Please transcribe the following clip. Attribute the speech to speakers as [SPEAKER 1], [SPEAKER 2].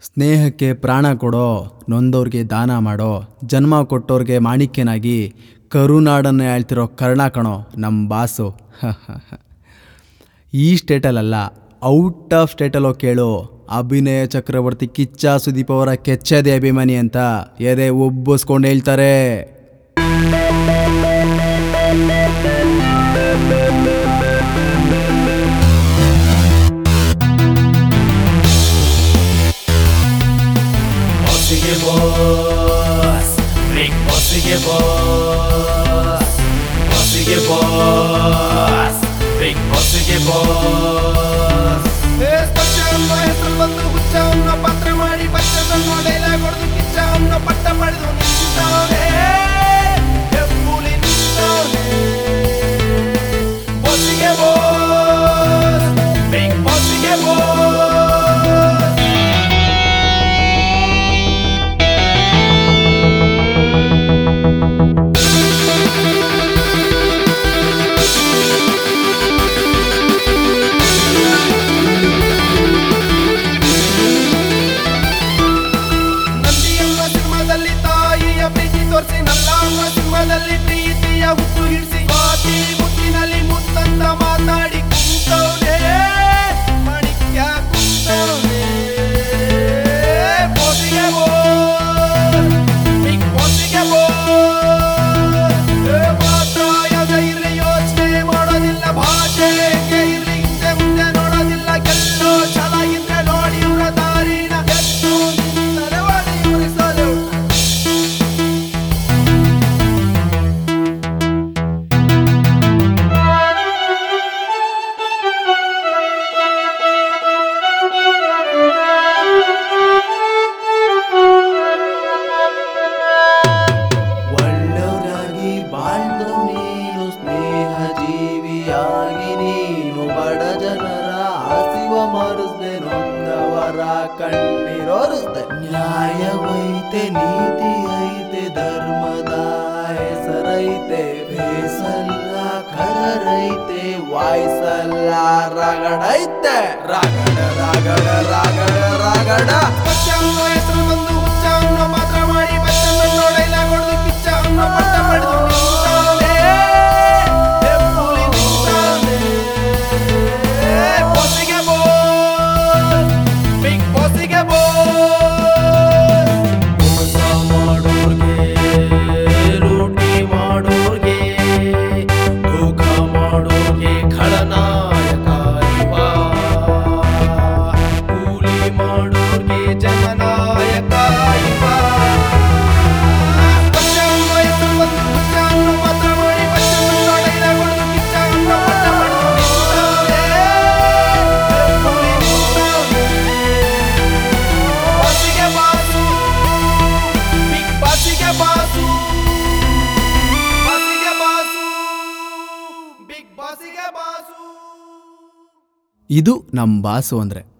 [SPEAKER 1] ಸ್ನೇಹಕ್ಕೆ ಪ್ರಾಣ ಕೊಡೋ ನೊಂದವ್ರಿಗೆ ದಾನ ಮಾಡೋ ಜನ್ಮ ಕೊಟ್ಟೋರ್ಗೆ ಮಾಣಿಕ್ಯನಾಗಿ ಕರುನಾಡನ್ನು ಹೇಳ್ತಿರೋ ಕರ್ಣ ಕಣೋ ನಮ್ಮ ಬಾಸು ಈ ಸ್ಟೇಟಲ್ಲಲ್ಲ ಔಟ್ ಆಫ್ ಸ್ಟೇಟಲ್ಲೋ ಕೇಳು ಅಭಿನಯ ಚಕ್ರವರ್ತಿ ಕಿಚ್ಚ ಸುದೀಪ್ ಅವರ ಕೆಚ್ಚದೆ ಅಭಿಮಾನಿ ಅಂತ ಎದೆ ಉಬ್ಬಿಸ್ಕೊಂಡು ಹೇಳ್ತಾರೆ
[SPEAKER 2] Bossige Boss, Big Bossige Boss, Bossige Boss, Big Bossige Boss.
[SPEAKER 3] ಸ್ಪರ್ಶ ಅನ್ನೋ ಹೆಸರು ಬಂದು ಹುಚ್ಚ ಅನ್ನೋ ಪಾತ್ರ ಮಾಡಿ ಪಚ್ಚದನ್ನೋ ಡೈಲಾಗ್ ಹೊಡೆದು ಕಿಚ್ಚ ಅನ್ನೋ ಪಟ್ಟ ಪಡೆದು ನಿಂತವನೇ ಹೆಬ್ಬುಲಿ ನಿಂತವನೇ ಬೊಸಿಗೆ ಬೋಸ್
[SPEAKER 2] Big
[SPEAKER 3] ಬೊಸಿಗೆ ಬೋಸ್ ನಂದಿ ಎಂಬ ಸಿನಿಮಾದಲ್ಲಿ ತಾಯಿಯ ಪ್ರೀತಿ ತೋರಿಸಿ ನಲ್ಲ ಎಂಬ ಸಿನಿಮಾದಲ್ಲಿ ಪ್ರೀತಿಯ ಹುಟ್ಟು ಹಿಡಿಸಿ ಮಾತಿ ಮುತ್ತಿನಲ್ಲಿ ಮುತ್ತಂತ ಮಾತಾಡಿ ಕುಂತವನೇ ಮಾಣಿಕ್ಯ ಕುಂತವನೇ ಬೋಸಿಗೆ ಬೋಸ್ ಬಿಗ್ ಬೋಸಿಗೆ ಬೋಸ್ ಏ ಮಾತ್ರ ಯಾವ್ದೇ ಇರ್ಲಿ ಯೋಚನೆ ಮಾಡೋದಿಲ್ಲ ಭಾಷೆ ಹೆಂಗೆ ಇರ್ಲಿ ಹಿಂದೆ ಮುಂದೆ ನೋಡೋದಿಲ್ಲ ಗೆಲ್ಲೋ ಛಲ ಇದ್ರೆ ನೋಡಿ ಇವ್ರ ದಾರಿನ ಎತ್ತು ನಿಂತರೆ ಒಡಿ ಉರಿಸಲು
[SPEAKER 4] ಒಳ್ಳೆಯವರಾಗಿ ಬಾಳ್ದು ನೀನು ಸ್ನೇಹ ಜೀವಿಯಾಗಿ ನೀನು ಬಡ ಜನರ ಹಸಿವ ಮರುಸ್ದೆ ನೊಂದವರ ಕಣ್ಣೀರೋರಿಸ್ದೆ ನ್ಯಾಯವೈತೆ ನೀತಿ ಐತೆ ಧರ್ಮದ ಹೆಸರೈತೆ ಬೇಸಲ್ಲ ಕರರೈತೆ ವಾಯ್ಸಲ್ಲ ರಗಡೈತೆ ರಗಡ ರಗಡ ರಗಡ ರಗಡ
[SPEAKER 3] ಪಚ್ಚ ಅನ್ನೋ ಹೆಸರು ಬಂದು ಹುಚ್ಚ ಅನ್ನೋ ಮಾತ್ರ ಮಾಡಿ ಬಚ್ಚನ್ನೋ ಡೈಲಾಗ್ ಹೊಡೆದು ಕಿಚ್ಚ ಅನ್ನೋ ಪಟ್ಟ ಪಡೆದು ನಿಂತವನೇ ಹೆಬ್ಬುಲಿ ನಿಂತವನೇ ಬೊಸಿಗೆ ಬೋಸ್ ಬಿಗ್ ಬೊಸಿಗೆ ಬೋಸ್
[SPEAKER 4] ಮೋಸ ಮಾಡೋರ್ಗೆ ಲೂಟಿ ಮಾಡೋರ್ಗೆ ಧೋಕ ಮಾಡೋರ್ಗೆ ಖಳನಾಯಕ ಇವ ಕೂಲಿ ಮಾಡೋರ್ಗೆ ಜನನಾಯಕ ಇವ
[SPEAKER 3] ಪಚ್ಚ ಅನ್ನೋ ಹೆಸರು ಬಂದು ಹುಚ್ಚ ಅನ್ನೋ ಮಾತ್ರ ಮಾಡಿ ಬಚ್ಚನ್ನೋ ಡೈಲಾಗ್ ಹೊಡೆದು ಕಿಚ್ಚ ಅನ್ನೋ ಪಟ್ಟ ಪಡೆದು ನಿಂತವನೇ ಹೆಬ್ಬುಲಿ ನಿಂತವನೇ ಬಾಸಿಗೆ ಬಾಸು ಬಿಗ್ ಬಾಸಿಗೆ ಬಾಸು ಬಾಸಿಗೆ ಬಾಸು ಬಿಗ್ ಬಾಸಿಗೆ ಬಾಸು
[SPEAKER 1] ಇದು ನಮ್ಮ ಬಾಸು ಅಂದರೆ